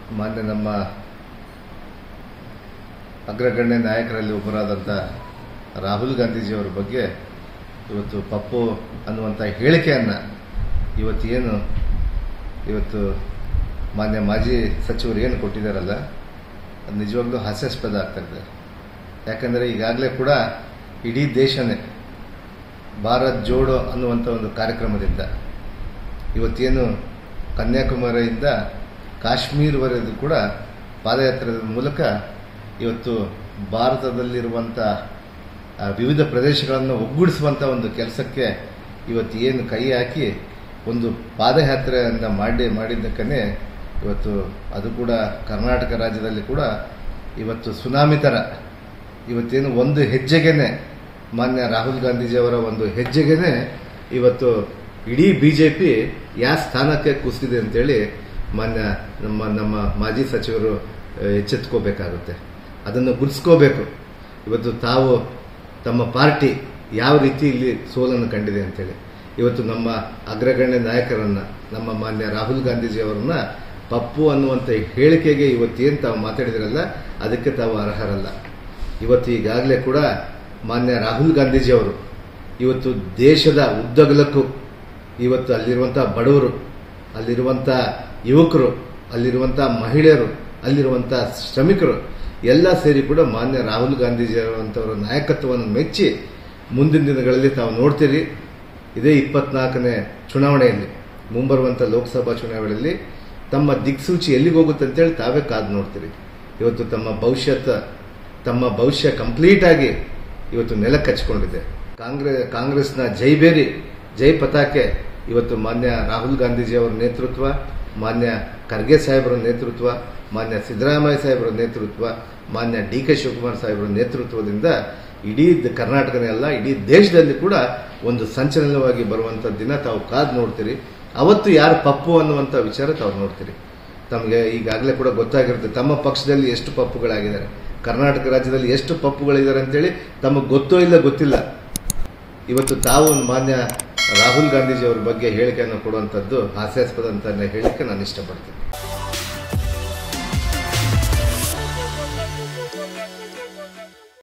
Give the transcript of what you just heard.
ಮಾನ್ಯ ನಮ್ಮ ಅಗ್ರಗಣ್ಯ ನಾಯಕರಲ್ಲಿ ಒಬ್ಬರಾದಂಥ ರಾಹುಲ್ ಗಾಂಧೀಜಿಯವರ ಬಗ್ಗೆ ಇವತ್ತು ಪಪ್ಪು ಅನ್ನುವಂಥ ಹೇಳಿಕೆಯನ್ನು ಇವತ್ತು ಏನು ಇವತ್ತು ಮಾನ್ಯ ಮಾಜಿ ಸಚಿವರು ಏನು ಕೊಟ್ಟಿದ್ದಾರಲ್ಲ ಅದು ನಿಜವಾಗ್ಲೂ ಹಾಸ್ಯಾಸ್ಪದ ಆಗ್ತಾ ಇದೆ ಯಾಕಂದರೆ ಈಗಾಗಲೇ ಕೂಡ ಇಡೀ ದೇಶನೇ ಭಾರತ್ ಜೋಡೋ ಅನ್ನುವಂಥ ಒಂದು ಕಾರ್ಯಕ್ರಮದಿಂದ ಇವತ್ತೇನು ಕನ್ಯಾಕುಮಾರಿಯಿಂದ ಕಾಶ್ಮೀರವರೆಗೂ ಕೂಡ ಪಾದಯಾತ್ರೆಯ ಮೂಲಕ ಇವತ್ತು ಭಾರತದಲ್ಲಿರುವಂಥ ಆ, ವಿವಿಧ ಪ್ರದೇಶಗಳನ್ನು ಒಗ್ಗೂಡಿಸುವಂಥ ಒಂದು ಕೆಲಸಕ್ಕೆ ಇವತ್ತು ಏನು ಕೈ ಹಾಕಿ ಒಂದು ಪಾದಯಾತ್ರೆಯನ್ನು ಮಾಡಿ ಮಾಡಿದ್ದಕ್ಕೇ ಇವತ್ತು ಅದು ಕೂಡ ಕರ್ನಾಟಕ ರಾಜ್ಯದಲ್ಲಿ ಕೂಡ ಇವತ್ತು ಸುನಾಮಿ ಥರ ಇವತ್ತೇನು ಒಂದು ಹೆಜ್ಜೆಗೇನೆ ಮಾನ್ಯ ರಾಹುಲ್ ಗಾಂಧೀಜಿಯವರ ಒಂದು ಹೆಜ್ಜೆಗೇನೆ ಇವತ್ತು ಇಡೀ ಬಿ ಜೆ ಪಿ ಯಾವ ಸ್ಥಾನಕ್ಕೆ ಕುಸಿದಿದೆ ಅಂತೇಳಿ ಮಾನ್ಯ ನಮ್ಮ ನಮ್ಮ ಮಾಜಿ ಸಚಿವರು ಆ, ಎಚ್ಚೆತ್ಕೋಬೇಕಾಗುತ್ತೆ ಅದನ್ನು ಗುರ್ಸ್ಕೋಬೇಕು ಇವತ್ತು ತಾವು ತಮ್ಮ ಪಾರ್ಟಿ ಯಾವ ರೀತಿ ಇಲ್ಲಿ ಸೋಲನ್ನು ಕಂಡಿದೆ ಅಂತೇಳಿ ಇವತ್ತು ನಮ್ಮ ಅಗ್ರಗಣ್ಯ ನಾಯಕರನ್ನ ನಮ್ಮ ಮಾನ್ಯ ರಾಹುಲ್ ಗಾಂಧೀಜಿ ಅವರನ್ನ ಪಪ್ಪು ಅನ್ನುವಂಥ ಹೇಳಿಕೆಗೆ ಇವತ್ತೇನು ತಾವು ಮಾತಾಡಿದಿರಲ್ಲ ಅದಕ್ಕೆ ತಾವು ಅರ್ಹರಲ್ಲ ಇವತ್ತು ಈಗಾಗಲೇ ಕೂಡ ಮಾನ್ಯ ರಾಹುಲ್ ಗಾಂಧೀಜಿ ಅವರು ಇವತ್ತು ದೇಶದ ಉದ್ದಗಲಕ್ಕೂ ಇವತ್ತು ಅಲ್ಲಿರುವಂಥ ಬಡವರು ಅಲ್ಲಿರುವಂಥ ಯುವಕರು ಅಲ್ಲಿರುವಂಥ ಮಹಿಳೆಯರು ಅಲ್ಲಿರುವಂಥ ಶ್ರಮಿಕರು ಎಲ್ಲ ಸೇರಿ ಕೂಡ ಮಾನ್ಯ ರಾಹುಲ್ ಗಾಂಧೀಜಿ ಅವರಂಥವರ ನಾಯಕತ್ವವನ್ನು ಮೆಚ್ಚಿ ಮುಂದಿನ ದಿನಗಳಲ್ಲಿ ತಾವು ನೋಡ್ತೀರಿ ಇದೇ ಇಪ್ಪತ್ನಾಲ್ಕನೇ ಚುನಾವಣೆಯಲ್ಲಿ ಮುಂಬರುವಂಥ ಲೋಕಸಭಾ ಚುನಾವಣೆಯಲ್ಲಿ ತಮ್ಮ ದಿಕ್ಸೂಚಿ ಎಲ್ಲಿಗೆ ಹೋಗುತ್ತೆ ಅಂತೇಳಿ ತಾವೇ ಕಾದು ನೋಡ್ತೀರಿ ಇವತ್ತು ತಮ್ಮ ಭವಿಷ್ಯತ್ ತಮ್ಮ ಭವಿಷ್ಯ ಕಂಪ್ಲೀಟ್ ಆಗಿ ಇವತ್ತು ನೆಲಕ್ಕೆ ಹಚ್ಕೊಂಡಿದೆ ಕಾಂಗ್ರೆಸ್ ಕಾಂಗ್ರೆಸ್ನ ಜೈಬೇರಿ ಜೈ ಪತಾಕೆ ಇವತ್ತು ಮಾನ್ಯ ರಾಹುಲ್ ಗಾಂಧೀಜಿ ಅವರ ನೇತೃತ್ವ ಮಾನ್ಯ ಖರ್ಗೆ ಸಾಹೇಬರ ನೇತೃತ್ವ ಮಾನ್ಯ ಸಿದ್ದರಾಮಯ್ಯ ಸಾಹೇಬರ ನೇತೃತ್ವ ಮಾನ್ಯ ಡಿ ಕೆ ಶಿವಕುಮಾರ್ ಸಾಹೇಬರ ನೇತೃತ್ವದಿಂದ ಇಡೀ ದ- ಕರ್ನಾಟಕನೇ ಅಲ್ಲ ಇಡೀ ದೇಶದಲ್ಲಿ ಕೂಡ ಒಂದು ಸಂಚಲನವಾಗಿ ಬರುವಂಥ ದಿನ ತಾವು ಕಾದು ನೋಡ್ತೀರಿ ಅವತ್ತು ಯಾರು ಪಪ್ಪು ಅನ್ನುವಂಥ ವಿಚಾರ ತಾವು ನೋಡ್ತೀರಿ ತಮಗೆ ಈಗಾಗಲೇ ಕೂಡ ಗೊತ್ತಾಗಿರುತ್ತೆ ತಮ್ಮ ಪಕ್ಷದಲ್ಲಿ ಎಷ್ಟು ಪಪ್ಪುಗಳಾಗಿದ್ದಾರೆ ಕರ್ನಾಟಕ ರಾಜ್ಯದಲ್ಲಿ ಎಷ್ಟು ಪಪ್ಪುಗಳಿದ್ದಾರೆ ಅಂತೇಳಿ ತಮಗೆ ಗೊತ್ತೋ ಇಲ್ಲ ಗೊತ್ತಿಲ್ಲ ಇವತ್ತು ತಾವು ಮಾನ್ಯ ರಾಹುಲ್ ಗಾಂಧೀಜಿ ಅವರ ಬಗ್ಗೆ ಹೇಳಿಕೆಯನ್ನು ಕೊಡುವಂಥದ್ದು ಹಾಸ್ಯಾಸ್ಪದ ಅಂತ ಹೇಳಿಕೆ ನಾನು ಇಷ್ಟಪಡ್ತೀನಿ